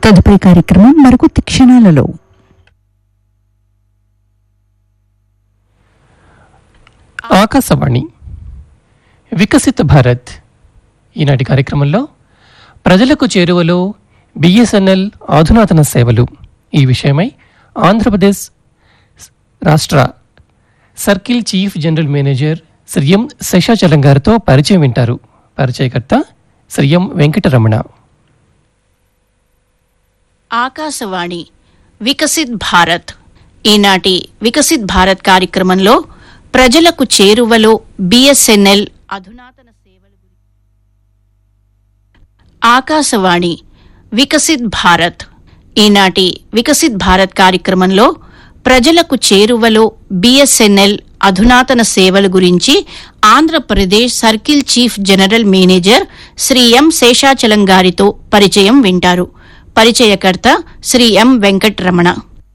తదుపరి కార్యక్రమం మరికొద్ది క్షణాలలో ఆకాశవాణి వికసిత భారత్ ఈనాటి కార్యక్రమంలో ప్రజలకు చేరువలో బిఎస్ఎన్ఎల్ ఆధునాతన సేవలు ఈ విషయమై ఆంధ్రప్రదేశ్ రాష్ట్ర circle chief general manager Shri M Seshachalam గారితో పరిచయం వింటారు పరిచయకర్త శ్రీ ఎం వెంకటరమణ ఆకాశవాణి వికసిత్ భారత్ ఈనాటి వికసిత్ భారత్ కార్యక్రమంలో ప్రజలకు చేరువలో బిఎస్ఎన్ఎల్ అధునాతన సేవలు గురించి ఆకాశవాణి వికసిత్ భారత్ ఈనాటి వికసిత్ భారత్ కార్యక్రమంలో ప్రజలకు చేరువలో బిఎస్ఎన్ఎల్ అధునాతన సేవల గురించి Andhra Pradesh circle chief general manager Shri M Seshachalam గారితో పరిచయం వింటారు పరిచయకర్త శ్రీ ఎం వెంకటరమణ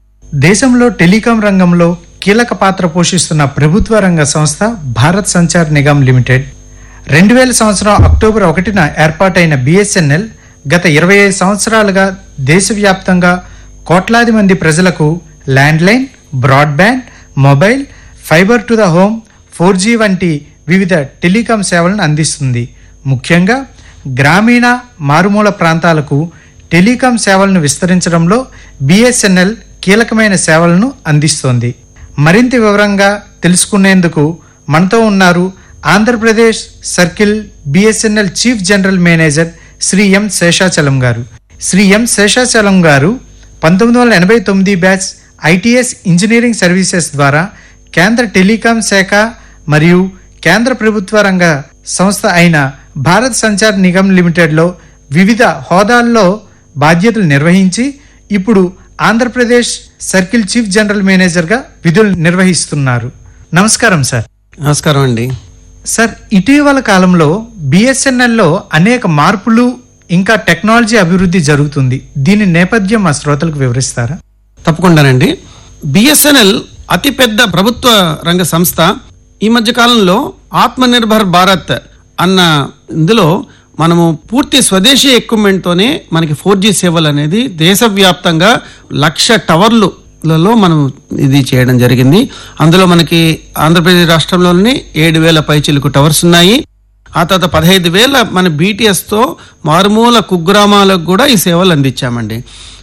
దేశంలో టెలికాం రంగంలో కీలక పాత్ర పోషిస్తున్న ప్రభుత్వ రంగ సంస్థ భారత్ సంచార్ నిగమ్ లిమిటెడ్ రెండు వేల సంవత్సరం అక్టోబర్ ఒకటిన ఏర్పాటైన బిఎస్ఎన్ఎల్ గత ఇరవై ఐదు సంవత్సరాలుగా దేశవ్యాప్తంగా కోట్లాది మంది ప్రజలకు landline broadband mobile fibre to the home four G వంటి వివిధ టెలికాం సేవలను అందిస్తుంది ముఖ్యంగా గ్రామీణ మారుమూల ప్రాంతాలకు టెలికాం సేవలను విస్తరించడంలో బిఎస్ఎన్ఎల్ కీలకమైన సేవలను అందిస్తోంది మరింత వివరంగా తెలుసుకునేందుకు మనతో ఉన్నారు Andhra Pradesh circle BSNL chief general manager Shri M Seshachalam garu Shri M Seshachalam గారు పంతొమ్మిది వందల ఎనభై తొమ్మిది బ్యాచ్ ఐటీఎస్ ఇంజనీరింగ్ సర్వీసెస్ ద్వారా కేంద్ర టెలికాం శాఖ మరియు కేంద్ర ప్రభుత్వ రంగ సంస్థ అయిన భారత్ సంచార్ నిగమ్ లిమిటెడ్లో వివిధ హోదాల్లో బాధ్యతలు నిర్వహించి ఇప్పుడు ఆంధ్రప్రదేశ్ సర్కిల్ చీఫ్ జనరల్ మేనేజర్గా విధులు నిర్వహిస్తున్నారు నమస్కారం సార్ నమస్కారం అండి సార్ ఇటీవల కాలంలో బిఎస్ఎన్ఎల్లో అనేక మార్పులు ఇంకా టెక్నాలజీ అభివృద్ధి జరుగుతుంది దీని నేపథ్యం మా శ్రోతలకు వివరిస్తారా తప్పకుండానండి బిఎస్ఎన్ఎల్ అతిపెద్ద ప్రభుత్వ రంగ సంస్థ ఈ మధ్య కాలంలో ఆత్మనిర్భర్ భారత్ అన్న ఇందులో మనము పూర్తి స్వదేశీ ఎక్విప్మెంట్ తోనే మనకి ఫోర్ జీ సేవలు అనేది దేశవ్యాప్తంగా లక్ష టవర్లు లలో మనం ఇది చేయడం జరిగింది అందులో మనకి ఆంధ్రప్రదేశ్ రాష్ట్రంలోని ఏడు వేల పైచిలుకు టవర్స్ ఉన్నాయి ఆ తర్వాత పదహైదు వేల మన బీటీఎస్తో మారుమూల కుగ్రామాలకు కూడా ఈ సేవలు అందించామండి